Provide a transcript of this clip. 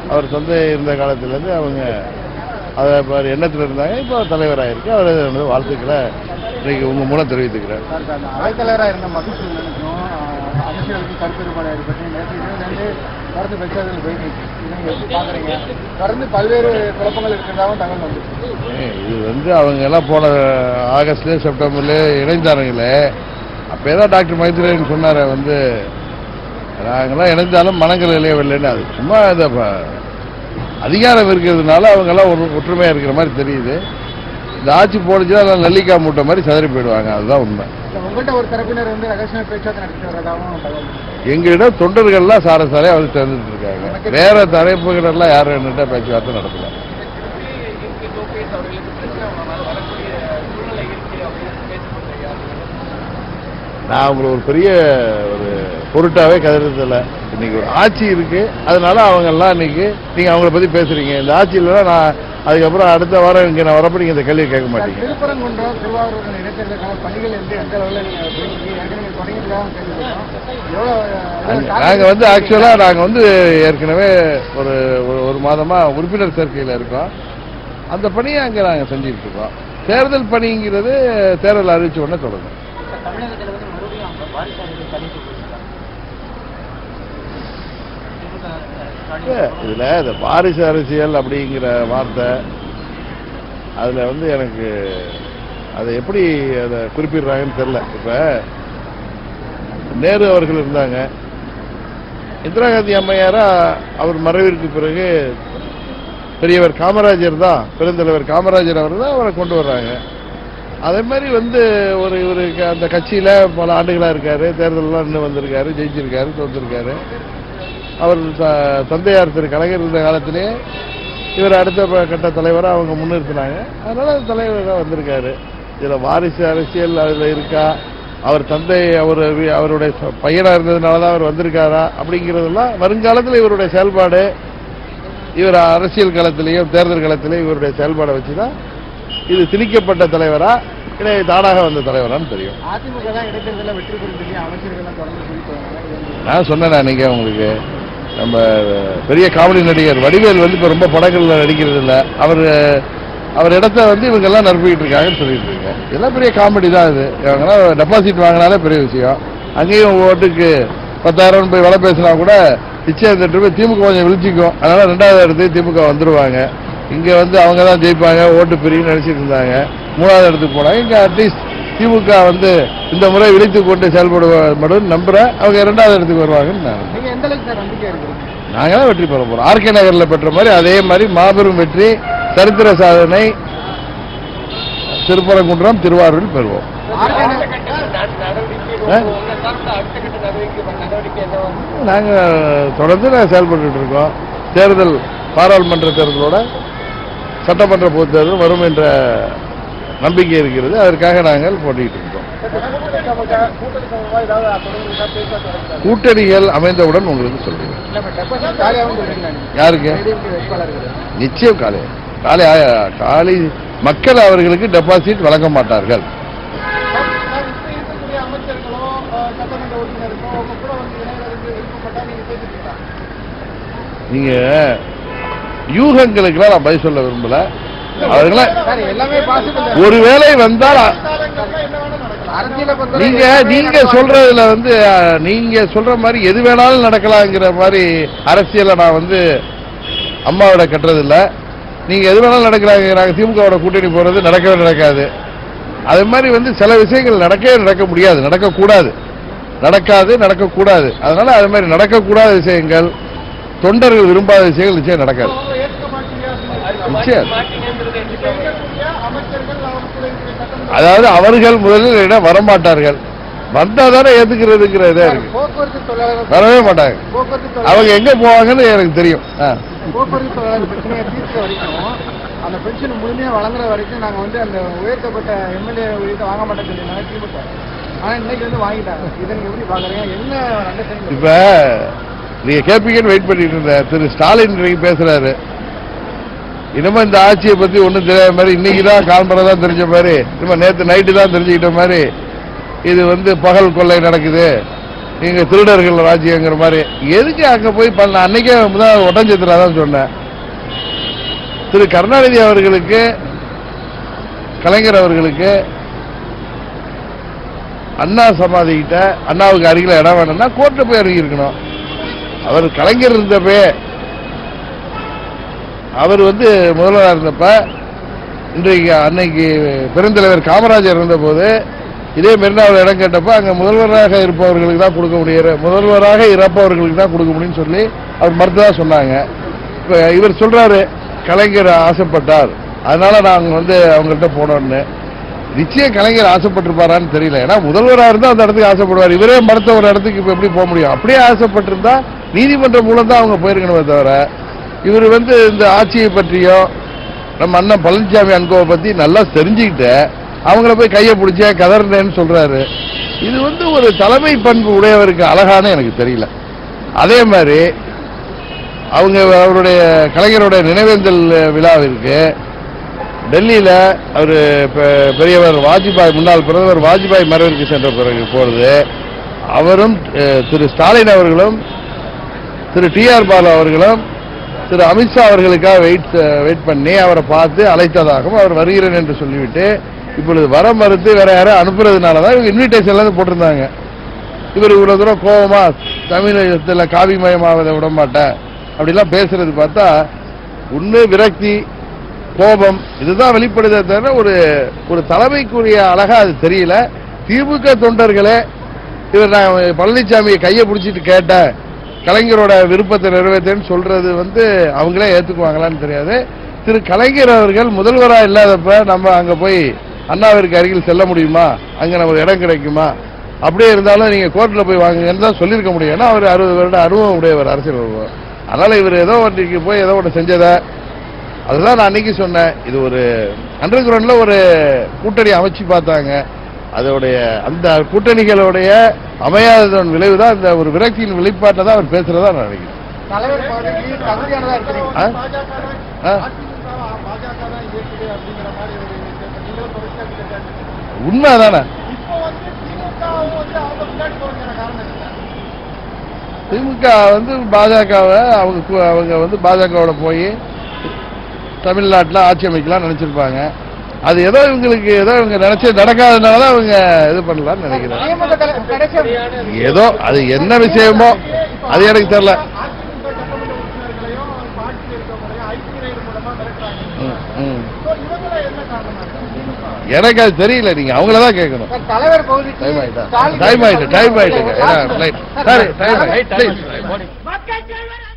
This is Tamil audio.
அவர் தந்தை இருந்த காலத்திலேருந்து அவங்க அதை இப்போ எண்ணத்தில் இருந்தாங்க இப்போ தலைவராக இருக்கு அவர் வந்து வாழ்த்துக்களை இன்னைக்கு உங்க மூலம் தெரிவித்துக்கிறேன் சார் சார் அந்த அவைத்தலைவராக இருந்த மதுசூதனுக்கும் அரசியலுக்கும் கருத்து வேறுபாடு ஏற்பட்டு நேற்று இரண்டு தொடர்ந்து பிரச்சாரத்தில் போயிட்டு இருக்கு இதை நீங்க எப்படி பாக்குறீங்க தொடர்ந்து பல்வேறு குழப்பங்கள் இருக்கிறதாவும் தகவல் வந்துருக்கு ஏய், இது வந்து அவங்க எல்லாம் போன ஆகஸ்ட்ல செப்டம்பர்ல இணைந்தாருங்களே அப்போ தான் டாக்டர் மைத்ரேயன் சொன்னார் வந்து நாங்கெல்லாம் இணைந்தாலும் மனங்கள் இளையவில்லைன்னு அது சும்மா இந்த ப- அதிகாரம் இருக்கிறதுனால அவங்கெல்லாம் ஒரு ஒற்றுமையாக இருக்கிற மாதிரி தெரியுது இந்த ஆட்சி போடுச்சுன்னா எல்லாம் நெல்லிக்காய் மூட்டை மாதிரி சதறி போயிடுவாங்க அதுதான் உண்மை இல்ல, உங்கள்கிட்ட ஒரு தரப்பினர் வந்து ரகசிய பேச்சுவார்த்தை நடத்தி வரதாகவும் தகவல் இருக்கு. எங்களிடம் தொண்டர்கள்லாம் சார சாரையாக வந்து சேர்ந்துட்டு இருக்காங்க வேற தரப்புகளெல்லாம் யாரும் என்கிட்ட பேச்சுவார்த்தை நடத்தல நான் அவங்களை ஒரு பெரிய ஒரு பொருட்டாவே கருதுறதில்ல இன்னைக்கு ஒரு ஆட்சி இருக்கு அதனால அவங்க எல்லாம் இன்னைக்கு நீங்க அவங்கள பத்தி பேசுறீங்க இந்த ஆட்சி இல்லைன்னா நான் அதுக்கப்புறம் அடுத்த வாரம் இங்க நான் வரப்ப நீங்க இந்த கேள்வி கேட்க சார், மாட்டீங்க திருப்பரங்குன்றம் திருவாரூர் இடைத்தேர்தலுக்கான பணிகள் வந்து எந்த அளவில் நீங்க போயிட்டு ஏற்கனவே தொடங்கிட்டு கேள்விப்பட்டோம் எவ்வளோ எவ்வளவு நாங்க வந்து ஆக்சுவலா நாங்க வந்து ஏற்கனவே ஒரு ஒரு- ஒரு மாதமா உறுப்பினர் சேர்க்கையில இருக்கோம் அந்த பணியை அங்க நாங்க செஞ்சுட்டு இருக்கோம் தேர்தல் பணிங்கிறது தேர்தல் அறிவிச்ச உடனே தொடங்கும் தமிழகத்தில் வந்து மறுபடியும் வாரிசு அரசியல் தள்ளிட்டு போயிருக்காங்க இல்ல, இதுல இந்த வாரிசு அரசியல் அப்படிங்கிற வார்த்தை அதுல வந்து எனக்கு அதை எப்படி அதை குறிப்பிடுறாங்கன்னு தெரியல இப்ப நேரு அவர்கள் இருந்தாங்க இந்திரா காந்தி அம்மையாரா அவர் மறைவிற்கு பிறகு பெரியவர் காமராஜர் தான் பெருந்தலைவர் காமராஜர் அவர் தான் அவரை கொண்டு வர்றாங்க அதே மாதிரி வந்து ஒரு இவருக்கு அந்த கட்சியில பல ஆண்டுகளா இருக்காரு தேர்தலெல்லாம் இன்னும் வந்திருக்காரு ஜெயிச்சிருக்காரு தோந்திருக்காரு அவர் த- தந்தையார் திரு கலைஞர் இருந்த காலத்திலே இவர் அடுத்த ப- கட்ட தலைவராக அவங்க முன்னிறுத்தினாங்க அதனால அது தலைவராக வந்திருக்காரு இதுல வாரிசு அரசியல் அதுல இருக்கா அவர் தந்தை அவர் வி- அவருடைய ச- பையனா இருந்ததுனால தான் அவர் வந்திருக்காரா அப்படிங்கிறதெல்லாம் வருங்காலத்தில் இவருடைய செயல்பாடு இவர் அரசியல் களத்திலையும் தேர்தல் களத்திலையும் இவருடைய செயல்பாடை வச்சுதான் இது திணிக்கப்பட்ட தலைவரா இல்லை தானாக வந்த தலைவரான்னு தெரியும் அதிமுக தான் இடைத்தேர்தலில் வெற்றி பெறும் சொல்லி அமைச்சர்கள்லாம் தொடர்ந்து சொல்லிட்டு வராங்க நான் சொன்னேன் அன்னைக்கு உங்களுக்கு நம்ம பெரிய காமெடி நடிகர் வடிவேல் வந்து இப்போ ரொம்ப படங்கள்ல நடிக்கிறது இல்ல அவர் அவர் இடத்த வந்து இவங்க எல்லாம் நிரப்பிக்கிட்டு இருக்காங்கன்னு சொல்லிட்டு இருக்கேன் இதெல்லாம் பெரிய காமெடி தான் இது இவங்கெல்லாம் டெபாசிட் வாங்கினாலே பெரிய விஷயம் அங்கேயும் ஓட்டுக்கு பத்தாயிரம் போய் விலை பேசினா கூட நிச்சயம் இந்த trip திமுக கொஞ்சம் விழிச்சிக்கும் அதனால ரெண்டாவது இடத்துக்கு திமுக வந்துருவாங்க இங்க வந்து அவங்க தான் ஜெயிப்பாங்க ஓட்டு பிரிவுன்னு நினைச்சிட்டு இருந்தாங்க மூணாவது இடத்துக்கு போனாங்க இங்க அட்லீஸ்ட் திமுக வந்து இந்த முறை விழித்து கொண்டு செயல்படுவோம் நம்புறேன் அவங்க இரண்டாவது இடத்துக்கு வருவாங்கன்னு நான் நீங்க எந்த அளவுக்கு சார் நம்பிக்கை இருக்கு நாங்க தான் வெற்றி பெற போறோம் ஆர்கே நகர்ல பெற்ற மாதிரி அதே மாதிரி மாபெரும் வெற்றி சரித்திர சாதனை திருப்பரங்குன்றம் திருவாரூரில் பெறுவோம் ஆ? நாங்க தொடர்ந்து நாங்க செயல்பட்டு இருக்கோம் தேர்தல் பாராளுமன்ற தேர்தலோட சட்டமன்ற பொது தேர்தல் வரும் என்ற நம்பிக்கை இருக்கிறது அதற்காக நாங்கள் போட்டிட்டு இருக்கோம் கூட்டணி சம்பந்தமா ஏதாவது தொடர்ந்து பேச்சுவார்த்தை நடக்குதா? கூட்டணிகள் அமைந்தவுடன் உங்களுக்கு சொல்றேன் இல்ல, இப்ப deposit காலியாகும் சொல்றீங்களா நீங்க? யாருக்கு ADMK வேட்பாளர்கள் நிச்சயம் காலை காலை ஆ- காலை மக்கள் அவர்களுக்கு டெபாசிட் வழங்க மாட்டார்கள் சார், சார், இப்ப இருக்கக்கூடிய அமைச்சர்களோ அஹ், சட்டமன்ற உறுப்பினருக்கோ உங்க கூட வந்து இணைவதற்கு விருப்பப்பட்டா நீங்க பேசிட்டீங்களா நீங்க யூகங்களுக்கெல்லாம் நான் பதில் சொல்ல விரும்பல அவர்கள சார் எல்லாமே பாசிபிள் ஒருவேளை வந்தால் அ- அரசியலை பொறுத்தவரை நீங்க எல்லாமே நீங்க நடக்கலாம். சொல்றதுல வந்து அ, நீங்க சொல்ற மாதிரி எது வேணாலும் நடக்கலாங்கிற மாதிரி அரசியலை நான் வந்து அம்மாவோட கட்டுறது இல்ல நீங்க எது வேணாலும் நடக்கிறாங்க நாங்க திமுகவோட கூட்டணி போறது நடக்கவே நடக்காது அது மாதிரி வந்து சில விஷயங்கள் நடக்கவே நடக்க முடியாது நடக்கக்கூடாது நடக்காது நடக்கக்கூடாது அதனால அது மாதிரி நடக்கக்கூடாத விஷயங்கள் தொண்டர்கள் விரும்பாத விஷயங்கள் நிச்சயம் நடக்காது ஏற்க மாட்டீங்க நிச்சயம் அமைச்சர்கள் அவர் கூட இருக்கிற சட்டமன்ற அதாவது அவர்கள் முதலில் இடம் வரமாட்டார்கள் வந்தா தானே ஏத்துக்கிறதுங்கிற இதா இருக்கு போக்குவரத்து தொழிலாளர்கள் வரவே மாட்டாங்க போக்குவரத்து தொழிலாளர் அவங்க எங்க போவாங்கன்னு எனக்கு தெரியும் ஆ. போக்குவரத்து தொழிலாளர் பிரச்சனையை தீர்க்க வரைக்கும் அந்த பென்ஷன் முழுமையா வழங்குற வரைக்கும் நாங்க வந்து அந்த உயர்த்தப்பட்ட எம்எல்ஏ உயர்த்த வாங்க மாட்டோம்னு சொல்லியிருந்தாங்க திமுக ஆனா இன்னைக்கு வந்து வாங்கிட்டாங்க இதை நீங்க எப்படி பாக்குறீங்க என்ன அண்டர்ஸ்டாண்டிங் இப்ப நீங்க கேப்பீங்கன்னு வெயிட் பண்ணிட்டு இருந்தேன் திரு ஸ்டாலின் இன்னைக்கு பேசுறாரு இனிமே இந்த ஆட்சியை பத்தி ஒண்ணும் தெரியாத மாதிரி இன்னைக்கு தான் கால்மரை தான் தெரிஞ்ச மாதிரி இனிமே நேத்து நைட்டு தான் தெரிஞ்சுக்கிட்ட மாதிரி இது வந்து பகல் கொள்ளை நடக்குது நீங்க திருடர்கள் ராஜ்யங்கிற மாதிரி எதுக்கு அங்க போய் பண்ண அன்னைக்கே முதல் ஒட்டஞ்சத்திரா தான் சொன்னேன் திரு கருணாநிதி அவர்களுக்கு கலைஞர் அவர்களுக்கு அண்ணா சமாதி கிட்ட அண்ணாவுக்கு அருகில இடம் வேணும்னா கோர்ட்ல போய் இறங்கி இருக்கணும் அவர் கலைஞர் இருந்தப்பே அவர் வந்து முதல்வராக இருந்தப்ப இன்றைக்கு அன்னைக்கு பெருந்தலைவர் காமராஜர் இருந்தபோது இதே மெரினாவில் இடம் கேட்டப்ப அங்க முதல்வராக இருப்பவர்களுக்கு தான் கொடுக்க முடியும் முதல்வராக இறப்பவர்களுக்கு தான் கொடுக்க முடியும்னு சொல்லி அவர் மறுத்ததா சொன்னாங்க இப்ப இவர் சொல்றாரு கலைஞர் ஆசைப்பட்டார் அதனால நாங்க வந்து அவங்கள்ட்ட போனோம்னு நிச்சயம் கலைஞர் ஆசைப்பட்டிருப்பாரான்னு தெரியல ஏன்னா முதல்வராக இருந்தா அந்த இடத்துக்கு ஆசைப்படுவார் இவரே மறுத்த ஒரு இடத்துக்கு இப்ப எப்படி போக முடியும் அப்படியே ஆசைப்பட்டிருந்தா நீதிமன்றம் மூலம் தான் அவங்க போயிருக்கணுமே தவிர இவர் வந்து இந்த ஆட்சியை பற்றியோ நம்ம அண்ணன் பழனிசாமி அன்கோவை பத்தி நல்லா தெரிஞ்சுக்கிட்டு அவங்கள போய் கையை பிடிச்ச கதறினேன்னு சொல்றாரு இது வந்து ஒரு தலைமை பண்பு உடையவருக்கு அழகான எனக்கு தெரியல அதே மாதிரி அவங்க அவருடைய கலைஞருடைய நினைவேந்தல் விழாவிற்கு டெல்லியில அவர் பெரியவர் வாஜ்பாய் முன்னாள் பிரதமர் வாஜ்பாய் மறைவிற்கு சென்ற பிறகு போறது அவரும் அஹ், திரு ஸ்டாலின் அவர்களும் திரு டி ஆர் பாலு அவர்களும் திரு அமித்ஷா அவர்களுக்காக வெயிட் வெயிட் பண்ணி அவரை பார்த்து அழைத்ததாகவும் அவர் வருகிறேன் என்று சொல்லிவிட்டு இப்பொழுது வர மறுத்து வேற யாரும் அனுப்புறதுனால தான் இவங்க இன்விடேஷன் எல்லாம் போட்டிருந்தாங்க இவர் இவ்வளவு தூரம் கோபமா தமிழகத்தில் காவிமயமாவதை விட மாட்டேன் அப்படிலாம் பேசுறது பார்த்தா உண்மை விரக்தி கோபம் இதுதான் வெளிப்படுதே தவிர ஒரு ஒரு தலைமைக்குரிய அழகா அது தெரியல திமுக தொண்டர்களே இவர் நான் பழனிசாமியை கையை பிடிச்சிட்டு கேட்டேன் கலைஞரோட விருப்பத்தை நிறைவேற்றேன்னு சொல்றது வந்து அவங்களே ஏத்துக்குவாங்களான்னு தெரியாது திரு கலைஞர் அவர்கள் முதல்வரா இல்லாதப்ப நம்ம அங்க போய் அண்ணாவிற்கு அருகில் செல்ல முடியுமா அங்க நமக்கு இடம் கிடைக்குமா அப்படியே இருந்தாலும் நீங்க கோர்ட்ல போய் வாங்குங்கன்னு தான் சொல்லியிருக்க முடியும் ஏன்னா அவர் அறுபது வருட அனுபவம் உடையவர் அரசியல் அனுபவம் அதனால இவர் ஏதோ ஒன்றைக்கு போய் ஏதோ ஒன்று செஞ்சதை அதுதான் நான் அன்னைக்கு சொன்னேன் இது ஒரு அண்டர் கிரவுண்ட்ல ஒரு கூட்டணி அமைச்சு பார்த்தாங்க அதோடைய அந்த கூட்டணிகளுடைய அமையாததன் விளைவு தான் இந்த ஒரு விரக்தியின் வெளிப்பாட்டை தான் அவர் பேசுறதா நான் நினைக்கிறேன் தலைவர் பதவிக்கு தகுதியானதா இருக்கிறீங்க ஆ? ஆ? பாஜக தான் இயக்குது அப்படிங்கிற மாதிரி ஒரு நீங்களும் தொடர்ச்சியா கேட்டாங்க உண்மை தானே இப்போ வந்து திமுகவும் வந்து அவங்க முன்னாடி போறதுக்கான காரணம் என்ன திமுக வந்து பாஜகவை அவங்க கு- அவங்க வந்து பாஜகவோட போய் தமிழ்நாட்டில் ஆட்சி அமைக்கலாம் நினைச்சிருப்பாங்க அது ஏதோ இவங்களுக்கு ஏதோ இவங்க நினைச்சு நடக்காதனால தான் அவங்க இது பண்ணலாம்னு நினைக்கிறேன் திமுக தலை- கடைசி ஏதோ அது என்ன விஷயமோ அது எனக்கு தெரியல அதிமுக சட்டமன்ற உறுப்பினர்களையும் பாட்டில் இருக்கவங்களையும் ஐடி ரைடு மூலமா மிரட்டுறாங்க ம், ம். So, இவங்கெல்லாம் என்ன காரணமா இருக்கு? திமுக. எனக்கு அது தெரியல நீங்க அவங்கள தான் கேட்கணும் சார், தலைவர் பகுதிக்கு டைம் ஆயிட்டா ஸ்டாலின் டைம் ஆயிட்டு டைம் ஆயிட்டுங்க சார், சரி டைம் ஆயிட்டு ப்ளீஸ் மக்கள் செல்வன்